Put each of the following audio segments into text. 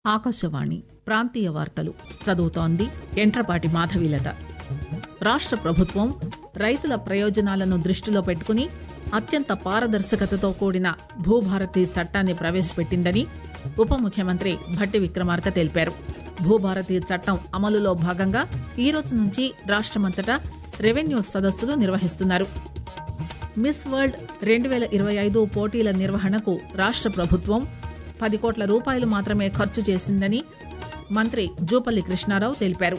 ఆకాశవాణి ప్రాంతీయ వార్తలు చదువుతోంది ఎంట్రపాటి మాధవీలత రాష్ట ప్రభుత్వం రైతుల ప్రయోజనాలను దృష్టిలో పెట్టుకుని అత్యంత పారదర్శకతతో కూడిన భూభారతి చట్టాన్ని ప్రవేశపెట్టిందని ఉప ముఖ్యమంత్రి భట్టి విక్రమార్క తెలిపారు భూభారతి చట్టం అమలులో భాగంగా ఈ రోజు నుంచి రాష్టమంతటా రెవెన్యూ సదస్సులు నిర్వహిస్తున్నారు మిస్ వరల్డ్ రెండు వేల ఇరవై ఐదు పోటీల నిర్వహణకు రాష్ట ప్రభుత్వం పది కోట్ల రూపాయలు మాత్రమే ఖర్చు చేసిందని మంత్రి జూపల్లి కృష్ణారావు తెలిపారు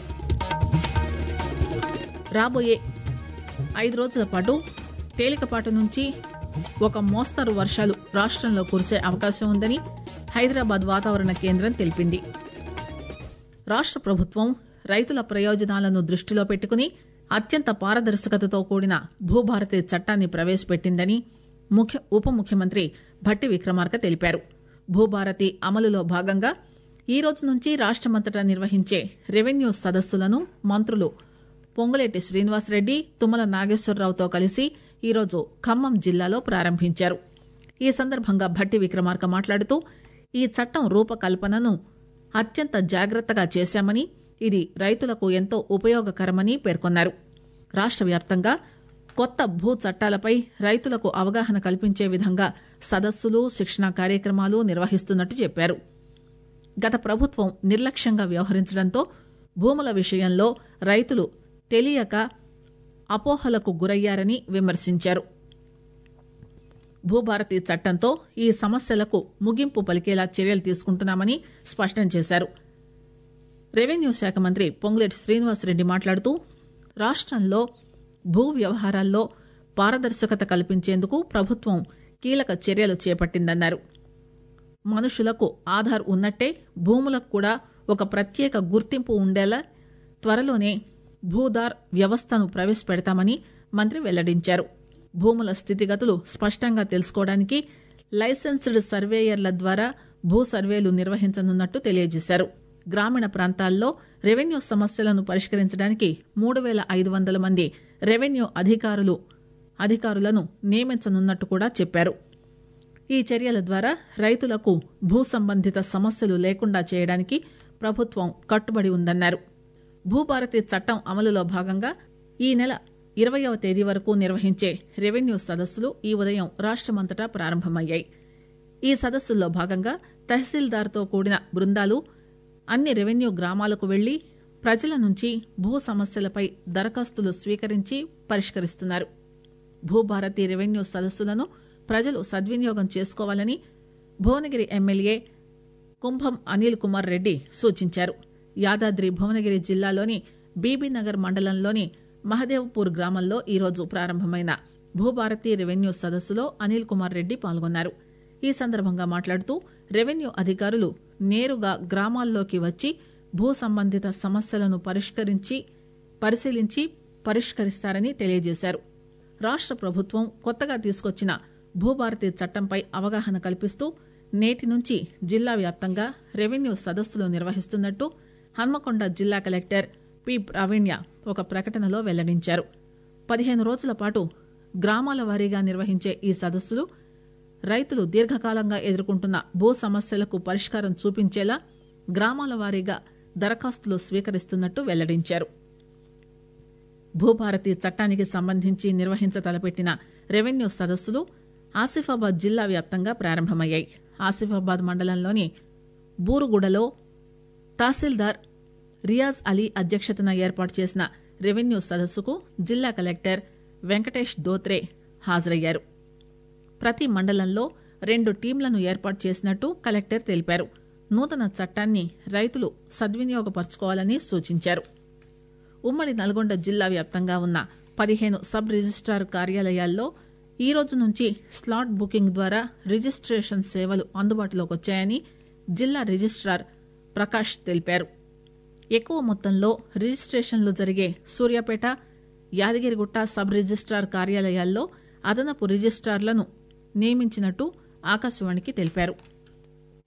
రాబోయే ఐదు రోజుల పాటు తేలికపాటి నుంచి ఒక మోస్తరు వర్షాలు రాష్ట్రంలో కురిసే అవకాశం ఉందని హైదరాబాద్ వాతావరణ కేంద్రం తెలిపింది రాష్ట్ర ప్రభుత్వం రైతుల ప్రయోజనాలను దృష్టిలో పెట్టుకుని అత్యంత పారదర్శకతతో కూడిన భూభారతి చట్టాన్ని ప్రవేశపెట్టిందని ముఖ్య ఉప ముఖ్యమంత్రి భట్టి విక్రమార్క తెలిపారు భూభారతి అమలులో భాగంగా ఈ రోజు నుంచి రాష్టమంతటా నిర్వహించే రెవెన్యూ సదస్సులను మంత్రులు పొంగులేటి శ్రీనివాసరెడ్డి తుమ్మల నాగేశ్వరరావుతో కలిసి ఈరోజు ఖమ్మం జిల్లాలో ప్రారంభించారు ఈ సందర్భంగా భట్టి విక్రమార్క మాట్లాడుతూ ఈ చట్టం రూపకల్పనను అత్యంత జాగ్రత్తగా చేశామని ఇది రైతులకు ఎంతో ఉపయోగకరమని పేర్కొన్నారు రాష్ట వ్యాప్తంగా కొత్త భూ చట్టాలపై రైతులకు అవగాహన కల్పించే విధంగా సదస్సులు శిక్షణా కార్యక్రమాలు నిర్వహిస్తున్నట్టు చెప్పారు గత ప్రభుత్వం నిర్లక్ష్యంగా వ్యవహరించడంతో భూముల విషయంలో రైతులు తెలియక అపోహలకు గురయ్యారని విమర్శించారు భూభారతి చట్టంతో ఈ సమస్యలకు ముగింపు పలికేలా చర్యలు తీసుకుంటున్నామని స్పష్టం చేశారు రెవెన్యూ శాఖ మంత్రి పొంగులేటి శ్రీనివాసరెడ్డి మాట్లాడుతూ రాష్టంలో భూ వ్యవహారాల్లో పారదర్శకత కల్పించేందుకు ప్రభుత్వం కీలక చర్యలు చేపట్టిందన్నారు మనుషులకు ఆధార్ ఉన్నట్టే భూములకు కూడా ఒక ప్రత్యేక గుర్తింపు ఉండేలా త్వరలోనే భూదార్ వ్యవస్థను ప్రవేశపెడతామని మంత్రి వెల్లడించారు భూముల స్థితిగతులు స్పష్టంగా తెలుసుకోవడానికి లైసెన్స్డ్ సర్వేయర్ల ద్వారా భూ సర్వేలు నిర్వహించనున్నట్టు తెలియజేశారు గ్రామీణ ప్రాంతాల్లో రెవెన్యూ సమస్యలను పరిష్కరించడానికి మూడు వేల ఐదు వందల మంది రెవెన్యూ అధికారులు అధికారులను నియమించనున్నట్టు కూడా చెప్పారు ఈ చర్యల ద్వారా రైతులకు భూ సంబంధిత సమస్యలు లేకుండా చేయడానికి ప్రభుత్వం కట్టుబడి ఉందన్నారు భూభారతి చట్టం అమలులో భాగంగా ఈ నెల ఇరవయవ తేదీ వరకు నిర్వహించే రెవెన్యూ సదస్సులు ఈ ఉదయం రాష్టమంతటా ప్రారంభమయ్యాయి ఈ సదస్సుల్లో భాగంగా తహసీల్దార్తో కూడిన బృందాలు అన్ని రెవెన్యూ గ్రామాలకు వెళ్లి ప్రజల నుంచి భూ సమస్యలపై దరఖాస్తులు స్వీకరించి పరిష్కరిస్తున్నారు భూభారతి రెవెన్యూ సదస్సులను ప్రజలు సద్వినియోగం చేసుకోవాలని భువనగిరి ఎమ్మెల్యే కుంభం అనిల్ కుమార్ రెడ్డి సూచించారు యాదాద్రి భువనగిరి జిల్లాలోని బీబీనగర్ మండలంలోని మహదేవ్పూర్ గ్రామంలో ఈరోజు ప్రారంభమైన భూభారతి రెవెన్యూ సదస్సులో అనిల్ కుమార్ రెడ్డి పాల్గొన్నారు ఈ సందర్భంగా మాట్లాడుతూ రెవెన్యూ అధికారులు నేరుగా గ్రామాల్లోకి వచ్చి భూ సంబంధిత సమస్యలను పరిష్కరించి పరిశీలించి పరిష్కరిస్తారని తెలియజేశారు రాష్ట ప్రభుత్వం కొత్తగా తీసుకొచ్చిన భూభారతి చట్టంపై అవగాహన కల్పిస్తూ నేటి నుంచి జిల్లా వ్యాప్తంగా రెవెన్యూ సదస్సులు నిర్వహిస్తున్నట్టు హన్మకొండ జిల్లా కలెక్టర్ పి ప్రావీణ్య ఒక ప్రకటనలో వెల్లడించారు పదిహేను రోజుల పాటు గ్రామాల వారీగా నిర్వహించే ఈ సదస్సులు రైతులు దీర్ఘకాలంగా ఎదుర్కొంటున్న భూ సమస్యలకు పరిష్కారం చూపించేలా గ్రామాల వారీగా దరఖాస్తులు స్వీకరిస్తున్నట్టు వెల్లడించారు భూభారతి చట్టానికి సంబంధించి నిర్వహించ తలపెట్టిన రెవెన్యూ సదస్సులు ఆసిఫాబాద్ జిల్లా వ్యాప్తంగా ప్రారంభమయ్యాయి ఆసిఫాబాద్ మండలంలోని బూరుగుడలో తహసీల్దార్ రియాజ్ అలీ అధ్యక్షతన ఏర్పాటు చేసిన రెవెన్యూ సదస్సుకు జిల్లా కలెక్టర్ వెంకటేష్ దోత్రే హాజరయ్యారు ప్రతి మండలంలో రెండు టీంలను ఏర్పాటు చేసినట్టు కలెక్టర్ తెలిపారు నూతన చట్టాన్ని రైతులు సద్వినియోగపరచుకోవాలని సూచించారు ఉమ్మడి నల్గొండ జిల్లా వ్యాప్తంగా ఉన్న పదిహేను సబ్ రిజిస్ట్రార్ కార్యాలయాల్లో ఈ రోజు నుంచి స్లాట్ బుకింగ్ ద్వారా రిజిస్ట్రేషన్ సేవలు అందుబాటులోకి వచ్చాయని జిల్లా రిజిస్ట్రార్ ప్రకాష్ తెలిపారు ఎక్కువ మొత్తంలో రిజిస్ట్రేషన్లు జరిగే సూర్యాపేట యాదగిరిగుట్ట సబ్ రిజిస్ట్రార్ కార్యాలయాల్లో అదనపు రిజిస్ట్రార్లను నియమించినట్టు ఆకాశవాణికి తెలిపారు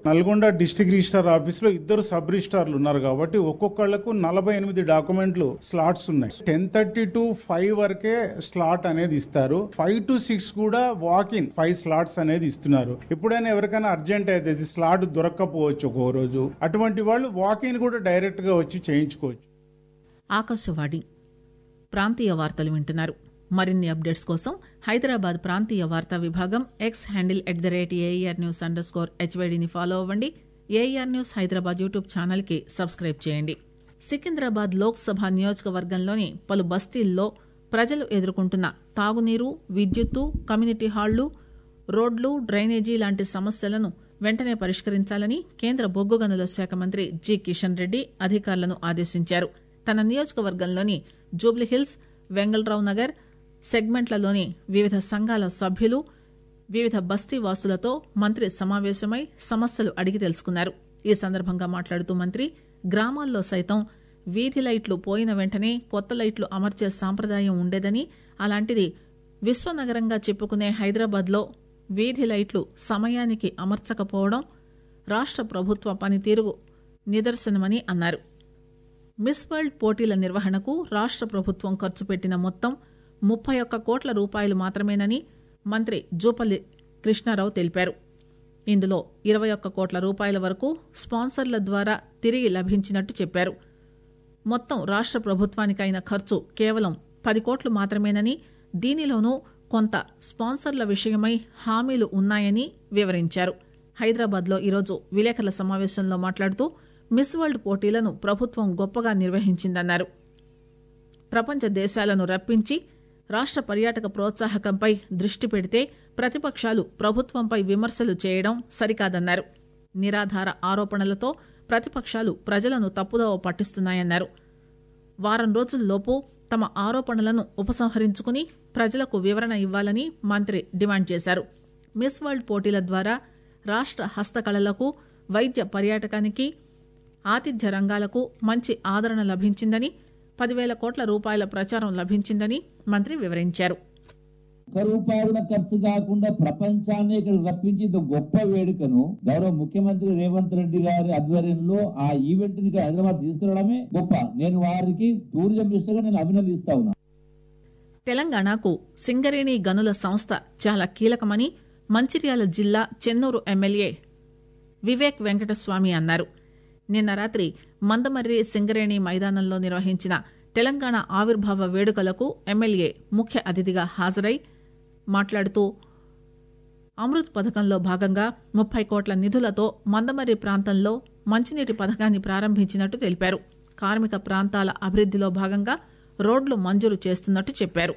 నల్గొండ డిస్టిక్ రిజిస్టార్ ఆఫీస్ లో ఇద్దరు సబ్ రిజిస్టార్లు ఉన్నారు కాబట్టి ఒక్కొక్కళ్లకు నలభై ఎనిమిది డాక్యుమెంట్లు స్లాట్స్ ఉన్నాయి టెన్ థర్టీ టు ఫైవ్ వరకే స్లాట్ అనేది ఇస్తారు ఫైవ్ టు సిక్స్ కూడా వాక్ ఇన్ ఫైవ్ స్లాట్స్ అనేది ఇస్తున్నారు ఎప్పుడైనా ఎవరికైనా అర్జెంట్ అయితే స్లాట్ దొరక్కపోవచ్చు ఒక్కో రోజు అటువంటి వాళ్ళు వాక్ ఇన్ కూడా డైరెక్ట్ గా వచ్చి చేయించుకోవచ్చు ఆకాశవాణి ప్రాంతీయ వార్తలు వింటున్నారు మరిన్ని అప్డేట్స్ కోసం హైదరాబాద్ ప్రాంతీయ వార్తా విభాగం X handle at the rate AER news under score హెచ్వైడిని follow అవ్వండి AER news Hyderabad YouTube channel కి సబ్స్క్రైబ్ చేయండి సికింద్రాబాద్ లోక్సభ నియోజకవర్గంలోని పలు బస్తీల్లో ప్రజలు ఎదుర్కొంటున్న తాగునీరు విద్యుత్తు కమ్యూనిటీ హాళ్లు రోడ్లు డ్రైనేజీ లాంటి సమస్యలను వెంటనే పరిష్కరించాలని కేంద్ర బొగ్గు గనుల శాఖ మంత్రి జి కిషన్ రెడ్డి అధికారులను ఆదేశించారు తన నియోజకవర్గంలోని జూబ్లీహిల్స్ వెంగళరావు నగర్ సెగ్మెంట్లలోని వివిధ సంఘాల సభ్యులు వివిధ బస్తీ వాసులతో మంత్రి సమావేశమై సమస్యలు అడిగి తెలుసుకున్నారు ఈ సందర్భంగా మాట్లాడుతూ మంత్రి గ్రామాల్లో సైతం వీధి లైట్లు పోయిన వెంటనే కొత్త లైట్లు అమర్చే సాంప్రదాయం ఉండేదని అలాంటిది విశ్వనగరంగా చెప్పుకునే హైదరాబాద్లో వీధి లైట్లు సమయానికి అమర్చకపోవడం రాష్ట్ర ప్రభుత్వ పనితీరు నిదర్శనమని అన్నారు మిస్ వరల్డ్ పోటీల నిర్వహణకు రాష్ట్ర ప్రభుత్వం ఖర్చు పెట్టిన మొత్తం ముప్పై ఒక్క కోట్ల రూపాయలు మాత్రమేనని మంత్రి జూపల్లి కృష్ణారావు తెలిపారు ఇందులో ఇరవై ఒక్క కోట్ల రూపాయల వరకు స్పాన్సర్ల ద్వారా తిరిగి లభించినట్టు చెప్పారు మొత్తం రాష్ట్ర ప్రభుత్వానికైన ఖర్చు కేవలం పది కోట్లు మాత్రమేనని దీనిలోనూ కొంత స్పాన్సర్ల విషయమై హామీలు ఉన్నాయని వివరించారు హైదరాబాద్లో ఈరోజు విలేకరుల సమావేశంలో మాట్లాడుతూ మిస్ వరల్డ్ పోటీలను ప్రభుత్వం గొప్పగా నిర్వహించిందన్నారు ప్రపంచ దేశాలను రప్పించి రాష్ట్ర పర్యాటక ప్రోత్సాహకంపై దృష్టి పెడితే ప్రతిపక్షాలు ప్రభుత్వంపై విమర్శలు చేయడం సరికాదన్నారు నిరాధార ఆరోపణలతో ప్రతిపక్షాలు ప్రజలను తప్పుదోవ పట్టిస్తున్నాయన్నారు వారం రోజుల్లోపు తమ ఆరోపణలను ఉపసంహరించుకుని ప్రజలకు వివరణ ఇవ్వాలని మంత్రి డిమాండ్ చేశారు మిస్ వరల్డ్ పోటీల ద్వారా రాష్ట్ర హస్తకళలకు వైద్య పర్యాటకానికి ఆతిథ్య రంగాలకు మంచి ఆదరణ లభించిందని పదివేల కోట్ల రూపాయల ప్రచారం లభించిందని మంత్రి వివరించారు ఒక్క రూపాయి కూడా ఖర్చు కాకుండా ప్రపంచాన్ని ఇక్కడ రప్పించి ఇంత గొప్ప వేడుకను గౌరవ ముఖ్యమంత్రి రేవంత్ రెడ్డి గారి ఆధ్వర్యంలో ఆ ఈవెంట్ ని ఇక్కడ హైదరాబాద్ తీసుకురావడమే గొప్ప నేను వారికి టూరిజం మినిస్టర్ గా నేను అభినందిస్తా ఉన్నా తెలంగాణకు సింగరేణి గనుల సంస్థ చాలా కీలకమని మంచిర్యాల జిల్లా చెన్నూరు ఎమ్మెల్యే వివేక్ వెంకటస్వామి అన్నారు నిన్న రాత్రి మందమర్రి సింగరేణి మైదానంలో నిర్వహించిన తెలంగాణ ఆవిర్భావ వేడుకలకు ఎమ్మెల్యే ముఖ్య అతిథిగా హాజరై మాట్లాడుతూ అమృత్ పథకంలో భాగంగా ముప్పై కోట్ల నిధులతో మందమర్రి ప్రాంతంలో మంచినీటి పథకాన్ని ప్రారంభించినట్టు తెలిపారు కార్మిక ప్రాంతాల అభివృద్దిలో భాగంగా రోడ్లు మంజూరు చేస్తున్నట్టు చెప్పారు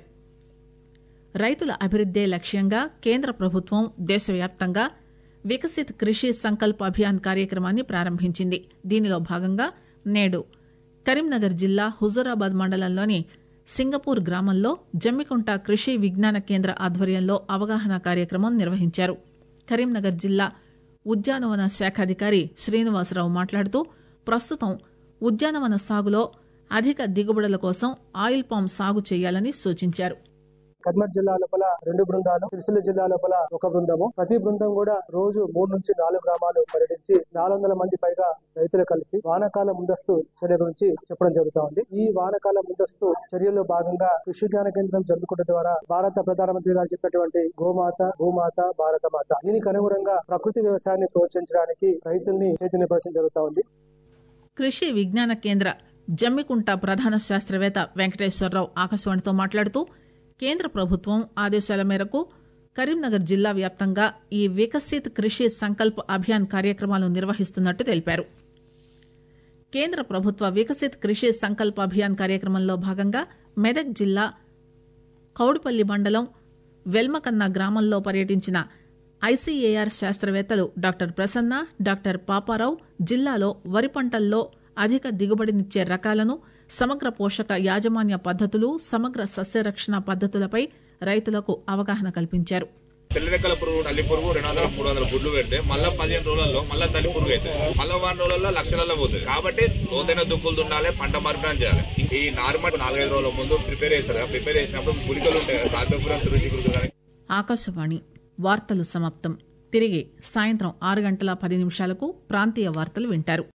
రైతుల అభివృద్దే లక్ష్యంగా కేంద్ర ప్రభుత్వం దేశవ్యాప్తంగా వికసిత్ కృషి సంకల్ప్ అభియాన్ కార్యక్రమాన్ని ప్రారంభించింది దీనిలో భాగంగా నేడు కరీంనగర్ జిల్లా హుజూరాబాద్ మండలంలోని సింగపూర్ గ్రామంలో జమ్మికుంట కృషి విజ్ఞాన కేంద్ర ఆధ్వర్యంలో అవగాహన కార్యక్రమం నిర్వహించారు కరీంనగర్ జిల్లా ఉద్యానవన శాఖాధికారి శ్రీనివాసరావు మాట్లాడుతూ ప్రస్తుతం ఉద్యానవన సాగులో అధిక దిగుబడుల కోసం ఆయిల్ పామ్ సాగు చేయాలని సూచించారు కర్నూలు జిల్లా లోపల రెండు బృందాలు సిరిసిల్ల జిల్లా లోపల ఒక బృందము ప్రతి బృందం కూడా రోజు మూడు నుంచి నాలుగు గ్రామాలు పర్యటించి నాలుగు వందల మంది పైగా రైతులు కలిసి వానాకాల ముందస్తు చర్య గురించి చెప్పడం జరుగుతా ఉంది ఈ వానాకాల ముందస్తు చర్యల్లో భాగంగా కృషి విజ్ఞాన కేంద్రం జరుపుకుంట ద్వారా భారత ప్రధానమంత్రి గారు చెప్పినటువంటి గోమాత భూమాత భారత మాత దీనికి అనుగుణంగా ప్రకృతి వ్యవసాయాన్ని ప్రోత్సహించడానికి రైతుల్ని చైతన్యపరచడం జరుగుతా ఉంది కృషి విజ్ఞాన కేంద్ర జమ్మికుంట ప్రధాన శాస్త్రవేత్త వెంకటేశ్వరరావు ఆకాశవాణితో మాట్లాడుతూ కేంద్ర ప్రభుత్వం ఆదేశాల మేరకు కరీంనగర్ జిల్లా వ్యాప్తంగా ఈ వికసిత్ కృషి సంకల్ప్ అభియాన్ కార్యక్రమాలు నిర్వహిస్తున్నట్టు తెలిపారు కేంద్ర ప్రభుత్వ వికసిత్ కృషి సంకల్ప్ అభియాన్ కార్యక్రమంలో భాగంగా మెదక్ జిల్లా కౌడిపల్లి మండలం వెల్మకన్న గ్రామంలో పర్యటించిన ఐసీఏఆర్ శాస్త్రవేత్తలు డాక్టర్ ప్రసన్న డాక్టర్ పాపారావు జిల్లాలో వరి పంటల్లో అధిక దిగుబడినిచ్చే రకాలను సమగ్ర పోషక యాజమాన్య పద్ధతులు సమగ్ర సస్యరక్షణ పద్ధతులపై రైతులకు అవగాహన కల్పించారు తెల్లరెక్కల పురుగు తల్లి పురుగు రెండు వందల మూడు వందల గుడ్లు పెడితే మళ్ళీ పదిహేను రోజులలో మళ్ళీ తల్లి పురుగు అవుతుంది మళ్ళీ వారం రోజులలో లక్షలలో పోతుంది కాబట్టి లోతైన దుక్కులు ఉండాలి పంట మార్పిడం చేయాలి ఈ నార్మల్ నాలుగైదు రోజుల ముందు ప్రిపేర్ చేస్తారు కదా ప్రిపేర్ చేసినప్పుడు గుళికలు ఉంటాయి కదా కార్పొరేపురం తురుచి గుళికలు కానీ ఆకాశవాణి వార్తలు సమాప్తం తిరిగి సాయంత్రం ఆరు గంటల పది నిమిషాలకు ప్రాంతీయ వార్తలు వింటారు